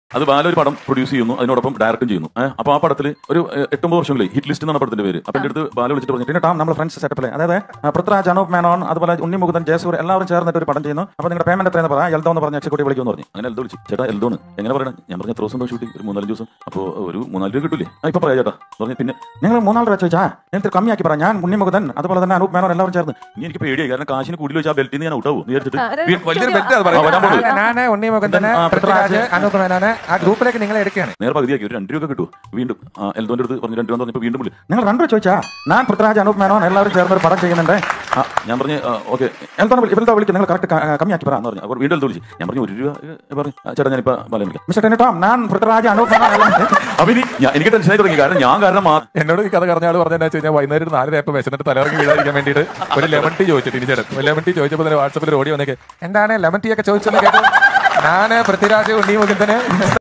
അത് ബാല ഒരു പടം പ്രൊഡ്യൂസ് ചെയ്യുന്നു അതിനോടൊപ്പം ഡയറക്റ്റും ചെയ്യുന്നു ഏഹ് അപ്പൊ ആ പടത്തിൽ ഒരു ഏഹ്, എട്ടൊമ്പത് വർഷങ്ങളെ ഹിറ്റ് ലിസ്റ്റ് എന്നാണ് പടത്തിന്റെ പേര് അപ്പൊ എന്റെ അടുത്ത് ബാല വിളിച്ചിട്ട് പറഞ്ഞു പിന്നെ ടാം നമ്മൾ ഫ്രണ്ട്സ് സെറ്റപ്പിലെ അതായത് ആ, പൃഥ്വിരാജ് അനൂപ് മേനോൻ അതുപോലെ ഉണ്ണി മുകുന്ദൻ ജയസൂർ എല്ലാവരും ചേർന്നിട്ട് ഒരു പടം ചെയ്യുന്നു അപ്പൊ നിങ്ങളുടെ പേയ്മെന്റ് എത്രയെന്ന് പറയാം എൽദോ എന്ന് പറഞ്ഞ എക്സിക്യൂട്ടീവ് വിളിക്കുമെന്ന് പറഞ്ഞു അങ്ങനെ എൽദോ വിളിച്ചു ചേട്ടാ എൽദോണ് എങ്ങനെ പറയണം ഞാൻ പറഞ്ഞ എത്ര ദിവസം ഷൂട്ടിംഗ് ഒരു മൂന്നാല് ദിവസം അപ്പോൾ ഒരു മൂന്നാല് രൂപ കിട്ടൂലേ ആ ഇപ്പൊ പറയാം ചേട്ടാ പറഞ്ഞു പിന്നെ ഞങ്ങൾ മൂന്നാല് രൂപ ചോദിച്ചാ എന്നിട്ട് കമ്മിയാക്കി പറയാം ഞാൻ ഉണ്ണി മുകുന്ദൻ അതുപോലെ തന്നെ അനൂപ് മേനോൻ എല്ലാവരും ചേർന്ന് ഇനി എനിക്ക് പേടിയായി കാരണം കാശിന് കൂടുതൽ വെച്ചാൽ ബെൽറ്റിൽ നിന്ന് ഞാൻ ഔട്ടാവും വിചാരിച്ചിട്ട് ആ, ഒരു വീ- വലിയൊരു ചോദ്യം. ബെൽറ്റ് അത് പറയാം വരാൻ പോകുന്നത് ഞാന് ഉണ്ണി മുകുന്ദന് ആ, പൃഥ്വിരാജ് അനൂപ് മേനോന് ആ ഗ്രൂപ്പിലേക്ക് നിങ്ങളെ എടുക്കുകയാണ് നേരെ പകുതിയാക്കി ഒരു രണ്ട് രൂപ കിട്ടും വീണ്ടും ആ, എൽദോന്റെ അടുത്ത് പറഞ്ഞു രണ്ട് രൂപ പറഞ്ഞപ്പോൾ വീണ്ടും വിളി നിങ്ങൾ രണ്ട് രൂപ ചോദിച്ചാ ഞാൻ പൃഥ്വിരാജ് അനൂപ് മേനോൻ എല്ലാവരും ചേർന്ന് ഒരു പടം ചെയ്യുന്നുണ്ട് ആ, ഞാൻ പറഞ്ഞു ഓക്കെ എൽദോനെ വിളി ഇവരുടെ വിളിക്കും നിങ്ങൾ കറക്റ്റ് കമ്മിയാക്കി പറയാന്ന് പറഞ്ഞു അപ്പോൾ വീണ്ടും എൽദോ വിളിച്ചു ഞാൻ പറഞ്ഞു ഒരു രൂപ ഏ, പറഞ്ഞു ആ, ചേട്ടാ ഞാനിപ്പോ ബാലൻ വിളിക്കാം മിസ്റ്റർ ടെനിട്ടോ ഞാൻ പൃഥ്വിരാജ് അനൂപ് മേനോൻ എല്ലാം അപ്പൊ ഇനി ഞാൻ- എനിക്ക് ടെൻഷനായി തുടങ്ങി കാരണം ഞാൻ കാരണം മാ- എന്നോട് ഈ കഥ പറഞ്ഞ ആൾ പറഞ്ഞാൽ വെച്ച് കഴിഞ്ഞാൽ വൈകുന്നേരം നാല് നേപ്പം വിശന്നിട്ട് തലയിറങ്ങി വീഴാതിരിക്കാൻ വേണ്ടിയിട്ട് ഒരു ലെമൺ ടീ ചോദിച്ചിട്ട് ഇനി ചേട്ടൻ ലെമൺ ടീ ചോദിച്ചപ്പോൾ തന്നെ വാട്സപ്പിൽ ഒരു ഓടി വന്നേക്ക് എന്താണ് ലെമൺ ടീ ഒക്കെ ചോദിച്ചെന്ന് കേട്ടു ഞാന് പൃഥ്വിരാജ് ഉണ്ണി മുകുന്ദന്